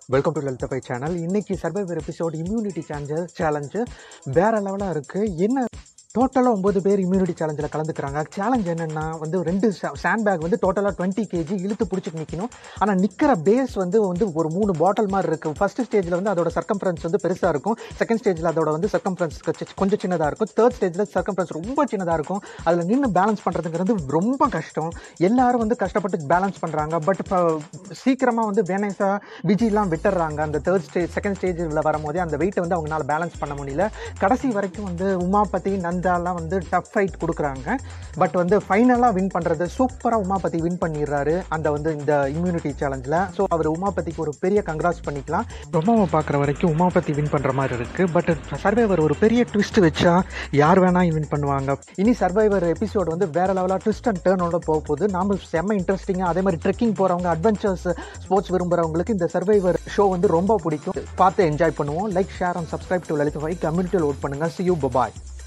welcome to லலிதபை channel இன்னைக்கு survivor episode immunity challenge challenge வேற லெவலாக இருக்குது என்ன டோட்டலாக ஒம்பது பேர் இம்யூனிட்டி சேலஞ்சில் கலந்துக்கிறாங்க சேலஞ்ச் என்னென்னா வந்து ரெண்டு சாண்ட் பேக் வந்து டோட்டலாக டுவெண்ட்டி கேஜி இழுத்து பிடிச்சிட்டு நிற்கணும் ஆனால் நிற்கிற பேஸ் வந்து வந்து ஒரு மூணு பாட்டில் மாதிரி இருக்குது ஃபர்ஸ்ட் ஸ்டேஜில் வந்து அதோட சர்க்கம்ஃபரன்ஸ் வந்து பெருசாக இருக்கும் செகண்ட் ஸ்டேஜில் அதோட வந்து சர்க்கம்ஃபரன்ஸ் கொஞ்சம் சின்னதாக இருக்கும் தேர்ட் ஸ்டேஜில் சர்க்கம்ஃபரன்ஸ் ரொம்ப சின்னதாக இருக்கும் அதில் நின்று பேலன்ஸ் பண்ணுறதுங்கிறது ரொம்ப கஷ்டம் எல்லாரும் வந்து கஷ்டப்பட்டு பேலன்ஸ் பண்ணுறாங்க பட் இப்போ சீக்கிரமாக வந்து வேனேஸா விஜிலாம் விட்டுறாங்க அந்த தேர்ட் ஸ்டேஜ் செகண்ட் ஸ்டேஜில் வரும்போதே அந்த வெயிட்டை வந்து அவங்களால பேலன்ஸ் பண்ண முடியல கடைசி வரைக்கும் வந்து உமாபதி நந்தாலாம் வந்து டஃப் ஃபைட் கொடுக்குறாங்க பட் வந்து ஃபைனலாக வின் பண்ணுறது சூப்பராக உமாபதி வின் பண்ணிடுறாரு அந்த வந்து இந்த இம்யூனிட்டி சேலஞ்சில் ஸோ அவர் உமாபதிக்கு ஒரு பெரிய கங்க்ராஸ் பண்ணிக்கலாம் ரொமாவை பார்க்குற வரைக்கும் உமாபதி வின் பண்ணுற மாதிரி இருக்குது பட் சர்வைவர் ஒரு பெரிய ட்விஸ்ட் வச்சா யார் வேணால் வின் பண்ணுவாங்க இனி சர்வைவர் எபிசோட் வந்து வேற லெவலாக ட்விஸ்ட் அண்ட் டேர்னோட போக போகுது நாம செம்ம இன்ட்ரெஸ்டிங்காக அதே மாதிரி ட்ரெக்கிங் போகிறவங்க அட்வென்ச்சர்ஸ் ஸ்போர்ட்ஸ் விரும்புகிறவங்களுக்கு இந்த சர்வைவர் ஷோ வந்து ரொம்ப பிடிக்கும் பார்த்து என்ஜாய் பண்ணுவோம் like share and subscribe to Lalith வை கம்யூனிட்டியில் ஓட் பண்ணுங்கள் சி யூ பபாய்